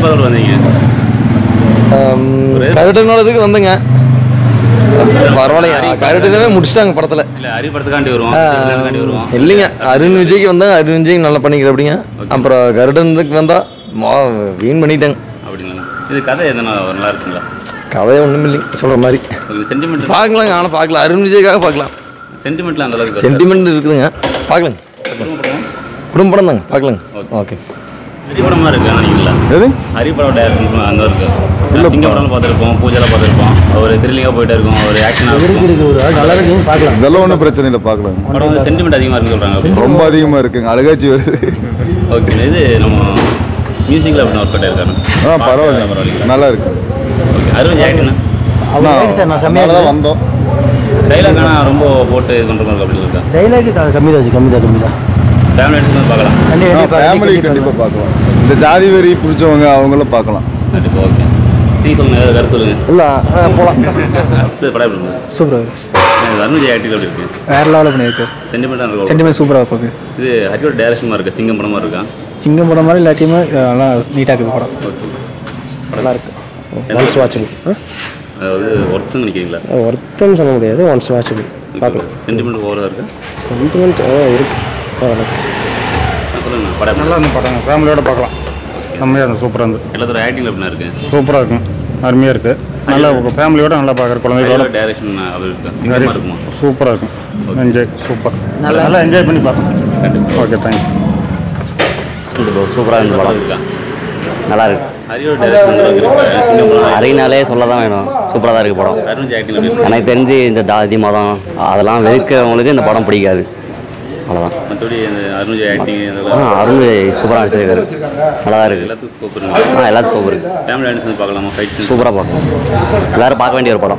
எதிர்பார்த்து வந்தீங்க கருட்டுனாலதுக்கு வந்தேங்க பரவாயில்லைங்க கருட்டுனவே முடிச்சிட்டாங்க படத்தில் இல்லை அரி படத்துக்காண்டி வருவோம் திருவிழாக்காண்டி வருவோம் இல்லைங்க அருண் விஜய்க்கு வந்தாங்க அருண் விஜய்க்கு நல்லா பண்ணிக்கிற அப்படிங்க அப்புறம் கருடனுக்கு வந்தால் வீண் பண்ணிட்டாங்க அப்படிங்களா இது கதை எதனா நல்லா இருக்குங்களா கதையே ஒன்றும் இல்லைங்க சொல்கிற மாதிரி உங்களுக்கு சென்டிமெண்ட் பார்க்கலாங்க ஆனால் பார்க்கலாம் அருண் விஜய்க்காக பார்க்கலாம் சென்டிமெண்ட்ல அந்த அளவுக்கு சென்டிமெண்ட் இருக்குதுங்க பார்க்கலாங்க குடும்ப படம் குடும்ப படம் தாங்க பார்க்கலாங்க ஓகே ஹரி படமா இருக்கு நினைக்கிறீங்களா எது ஹரி படம் டேரக்டர் அந்த இருக்கு சிங்க படம் பார்த்துருப்போம் பூஜைலாம் பார்த்துருப்போம் ஒரு த்ரில்லிங்காக போயிட்டே இருக்கும் ஒரு ஆக்ஷனாக இருக்கும் நல்லா இருக்கு பார்க்கலாம் இதெல்லாம் ஒன்றும் பிரச்சனை இல்லை பார்க்கலாம் படம் வந்து சென்டிமெண்ட் அதிகமாக இருக்குன்னு சொல்கிறாங்க ரொம்ப அதிகமாக இருக்குங்க அழகாச்சி வருது ஓகே இது நம்ம மியூசிக்கில் அப்படின்னு ஒர்க் அவுட் இருக்காரு ஆ பரவாயில்ல பரவாயில்ல நல்லா இருக்கு ஓகே அருண் ஜாக்டினா சார் நான் செம்மையா அதனால தான் வந்தோம் டைலாக் ஆனால் ரொம்ப போட்டு இது பண்ணுற மாதிரி அப்படி இருக்கா டைலாக் கம்மி தான் கம்மி தான் கம்மி தான் ஃபேமிலி எடுத்து பார்க்கலாம் ஃபேமிலி கண்டிப்பாக பார்க்கலாம் இந்த ஜாதி வெறி பிடிச்சவங்க அவங்களும் பார்க்கலாம் கண்டிப்பாக ஓகே நீங்கள் சொல்லுங்கள் ஏதாவது கருத்து சொல்லுங்கள் இல்லை போகலாம் அடுத்து படம் எப்படி இருந்தது? சூப்பராக இது அருண் ஜெய் ஆக்டிங் எப்படி இருக்கு வேறு லெவலில் பண்ணியிருக்கு சென்டிமெண்ட்டாக இருக்கும் சென்டிமெண்ட் சூப்பராக பார்க்கு இது ஹரியோட டேரக்ஷனாக இருக்கா சிங்கம் படமாக இருக்கா சிங்கம் படம் மாதிரி இல்லாட்டியுமே நல்லா நீட்டாக இருக்குது படம் ஓகே நல்லா இருக்கு ஒன்ஸ் வாட்சபிள் அதாவது ஒர்த்துன்னு நினைக்கிறீங்களா ஒருத்தன்னு சொல்ல முடியாது ஒன்ஸ் வாட்சபிள் சென்டிமெண்ட் ஓவராக இருக்கா சென்டிமெண்ட் இருக்கு நான் சொல்லுங்க படம் நல்லா இருந்து படம் ஃபேமிலியோட பார்க்கலாம் செம்மையாக இருந்தது சூப்பராக இருந்தது எல்லாத்தோட ஆக்டிங் எப்படின்னா இருக்கு சூப்பராக இருக்கும் அருமையாக இருக்குது நல்லா ஃபேமிலியோட நல்லா பார்க்குற குழந்தைகளோட ஹரியோட டேரக்ஷன் அப்படி இருக்கா சிங்கமாக இருக்குமா சூப்பராக இருக்கும் என்ஜாய் சூப்பர் நல்லா என்ஜாய் பண்ணி பார்க்கலாம் கண்டிப்பாக ஓகே தேங்க்யூ சூப்பராக இருந்த படம் இருக்கா நல்லா இருக்கு ஹரியோட டேரக்ஷன் இருக்கு சிங்கம் படம் அரைனாலே சொல்ல தான் வேணும் சூப்பராக தான் இருக்கு படம் அருண் ஜெய் ஆக்டிங் எப்படி இருக்கு எனக்கு தெரிஞ்சு இந்த ஜாதி மதம் அதெல்லாம் வெறுக்கிறவங்களுக்கு இந்த படம் பிடிக்காது அவ்வளோதான் மற்றபடி இந்த அருண் ஜெய் ஆக்டிங் ஆ இதெல்லாம் அருண் சூப்பராக நடிச்சிருக்காரு நல்லா தான் இருக்குது எல்லாத்துக்கும் ஸ்கோப் இருக்கு ஆ எல்லாத்துக்கும் ஸ்கோப் இருக்குது ஃபேமிலி ஆடியன்ஸ் பார்க்கலாமா ஃபைட் சூப்பராக பார்க்கலாம் எல்லோரும் பார்க்க வேண்டிய ஒரு படம்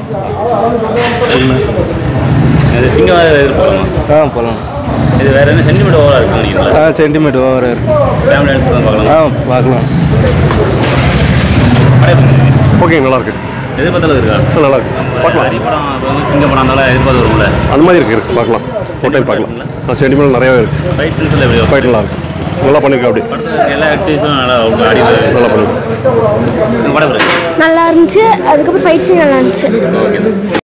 இது சிங்கம் எதிர்பார்க்கலாமா ஆ போகலாம் இது வேற என்ன சென்டிமெண்ட் ஓவராக இருக்கு நினைக்கிறீங்களா ஆ சென்டிமெண்ட் ஓவராக இருக்கு ஃபேமிலி ஆடியன்ஸ் தான் பார்க்கலாமா ஆ பார்க்கலாம் படம் எப்படி இருக்கு? ஓகே நல்லா இருக்கு எதிர்பார்த்த அளவுக்கு இருக்கா நல்லா இருக்கு நம்ம ஹரி படம் இப்போ வந்து சிங்கம் படம் இருந்தாலும் எதிர்பார்த்து வரும்ல அந்த மாதிரி இருக்கு இருக்கு பார்க்கலாம் ஒரு டைம் பார்க்கலாம் சென்டிமெண்ட் நிறையாவே இருக்கு ஃபைட் சென்ஸில் எப்படி வரும்? ஃபைட் நல்லா இருக்கு நல்லா பண்ணிருக்கேன் அப்படி படத்துல இருக்க எல்லா ஆக்டிவிஸும் நல்லா அவங்க ஆடி நல்லா பண்ணிருக்கேன் படம் இருக்கு நல்லா இருந்துச்சு அதுக்கப்புறம் ஃபைட் சீன் நல்லா இருந்துச்சு ஓகே